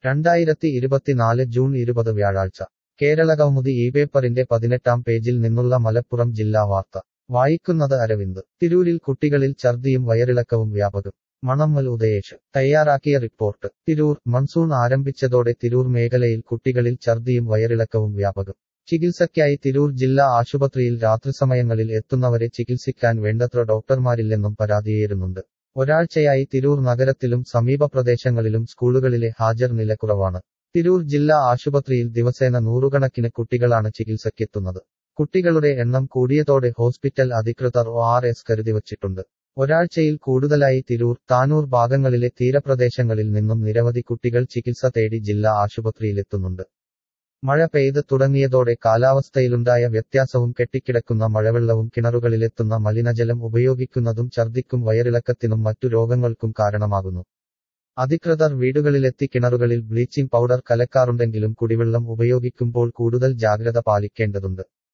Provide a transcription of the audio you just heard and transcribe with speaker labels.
Speaker 1: രണ്ടായിരത്തി ഇരുപത്തിനാല് ജൂൺ ഇരുപത് വ്യാഴാഴ്ച കേരളകൗമുദി ഈ പേപ്പറിന്റെ പതിനെട്ടാം പേജിൽ നിന്നുള്ള മലപ്പുറം ജില്ലാ വാർത്ത വായിക്കുന്നത് അരവിന്ദ് തിരൂരിൽ കുട്ടികളിൽ ഛർദിയും വയറിളക്കവും വ്യാപകം മണമ്മൽ ഉദയേഷ് തയ്യാറാക്കിയ റിപ്പോർട്ട് തിരൂർ മൺസൂൺ ആരംഭിച്ചതോടെ തിരൂർ മേഖലയിൽ കുട്ടികളിൽ ഛർദിയും വയറിളക്കവും വ്യാപകം ചികിത്സയ്ക്കായി തിരൂർ ജില്ലാ ആശുപത്രിയിൽ രാത്രിസമയങ്ങളിൽ എത്തുന്നവരെ ചികിത്സിക്കാൻ വേണ്ടത്ര ഡോക്ടർമാരില്ലെന്നും പരാതിയേറുന്നുണ്ട് ഒരാഴ്ചയായി തിരൂർ നഗരത്തിലും സമീപ പ്രദേശങ്ങളിലും സ്കൂളുകളിലെ ഹാജർ നില കുറവാണ് തിരൂർ ജില്ലാ ആശുപത്രിയിൽ ദിവസേന നൂറുകണക്കിന് കുട്ടികളാണ് ചികിത്സയ്ക്കെത്തുന്നത് കുട്ടികളുടെ എണ്ണം കൂടിയതോടെ ഹോസ്പിറ്റൽ അധികൃതർ ഒ ആർ എസ് കരുതിവച്ചിട്ടുണ്ട് ഒരാഴ്ചയിൽ കൂടുതലായി തിരൂർ താനൂർ ഭാഗങ്ങളിലെ തീരപ്രദേശങ്ങളിൽ നിന്നും നിരവധി കുട്ടികൾ ചികിത്സ തേടി ജില്ലാ ആശുപത്രിയിലെത്തുന്നുണ്ട് മഴ പെയ്ത് തുടങ്ങിയതോടെ കാലാവസ്ഥയിലുണ്ടായ വ്യത്യാസവും കെട്ടിക്കിടക്കുന്ന മഴവെള്ളവും കിണറുകളിലെത്തുന്ന മലിനജലം ഉപയോഗിക്കുന്നതും ഛർദിക്കും വയറിളക്കത്തിനും മറ്റു രോഗങ്ങൾക്കും കാരണമാകുന്നു അധികൃതർ വീടുകളിലെത്തി കിണറുകളിൽ ബ്ലീച്ചിംഗ് പൗഡർ കലക്കാറുണ്ടെങ്കിലും കുടിവെള്ളം ഉപയോഗിക്കുമ്പോൾ കൂടുതൽ ജാഗ്രത പാലിക്കേണ്ടതുണ്ട്